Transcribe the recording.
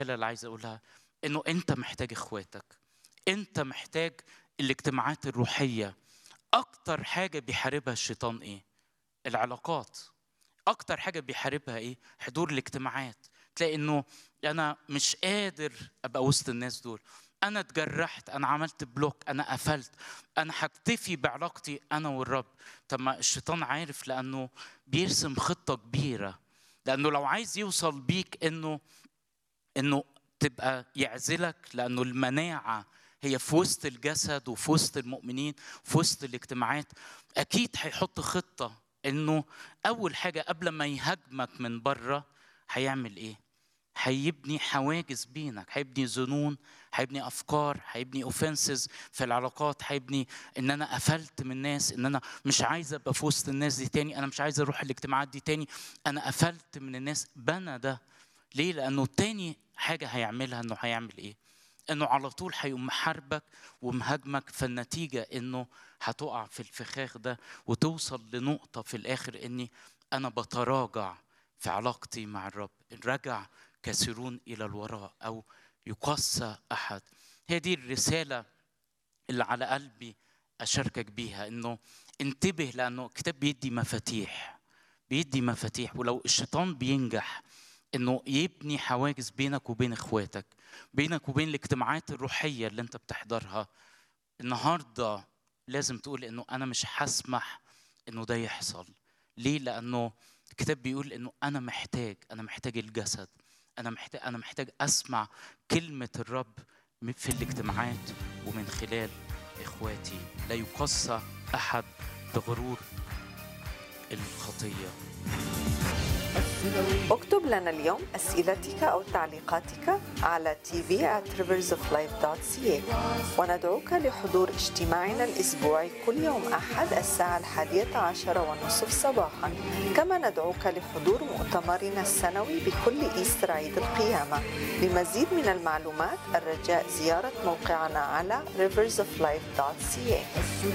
اللي عايز اقولها انه انت محتاج اخواتك انت محتاج الاجتماعات الروحيه اكتر حاجه بيحاربها الشيطان ايه العلاقات اكتر حاجه بيحاربها ايه حضور الاجتماعات تلاقي انه انا مش قادر ابقى وسط الناس دول انا اتجرحت انا عملت بلوك انا قفلت انا هكتفي بعلاقتي انا والرب طب ما الشيطان عارف لانه بيرسم خطه كبيره لانه لو عايز يوصل بيك انه انه تبقى يعزلك لانه المناعه هي في وسط الجسد وفي وسط المؤمنين في وسط الاجتماعات اكيد هيحط خطه انه اول حاجه قبل ما يهاجمك من بره هيعمل ايه هيبني حواجز بينك هيبني ظنون هيبني افكار هيبني اوفنسز في العلاقات هيبني ان انا قفلت من الناس ان انا مش عايز ابقى في وسط الناس دي تاني انا مش عايز اروح الاجتماعات دي تاني انا قفلت من الناس بنى ده ليه لانه تاني حاجه هيعملها انه هيعمل ايه انه على طول هيقوم محاربك ومهاجمك فالنتيجه انه هتقع في الفخاخ ده وتوصل لنقطه في الاخر اني انا بتراجع في علاقتي مع الرب رجع كثيرون الى الوراء او يقسى احد هي دي الرساله اللي على قلبي اشاركك بيها انه انتبه لانه الكتاب بيدي مفاتيح بيدي مفاتيح ولو الشيطان بينجح انه يبني حواجز بينك وبين اخواتك بينك وبين الاجتماعات الروحيه اللي انت بتحضرها النهارده لازم تقول انه انا مش هسمح انه ده يحصل ليه لانه الكتاب بيقول انه انا محتاج انا محتاج الجسد انا محتاج انا محتاج اسمع كلمه الرب في الاجتماعات ومن خلال اخواتي لا يقصى احد بغرور الخطيه اكتب لنا اليوم أسئلتك أو تعليقاتك على tv at riversoflife.ca وندعوك لحضور اجتماعنا الأسبوعي كل يوم أحد الساعة الحادية عشر والنصف صباحا كما ندعوك لحضور مؤتمرنا السنوي بكل إيستر عيد القيامة لمزيد من المعلومات الرجاء زيارة موقعنا على riversoflife.ca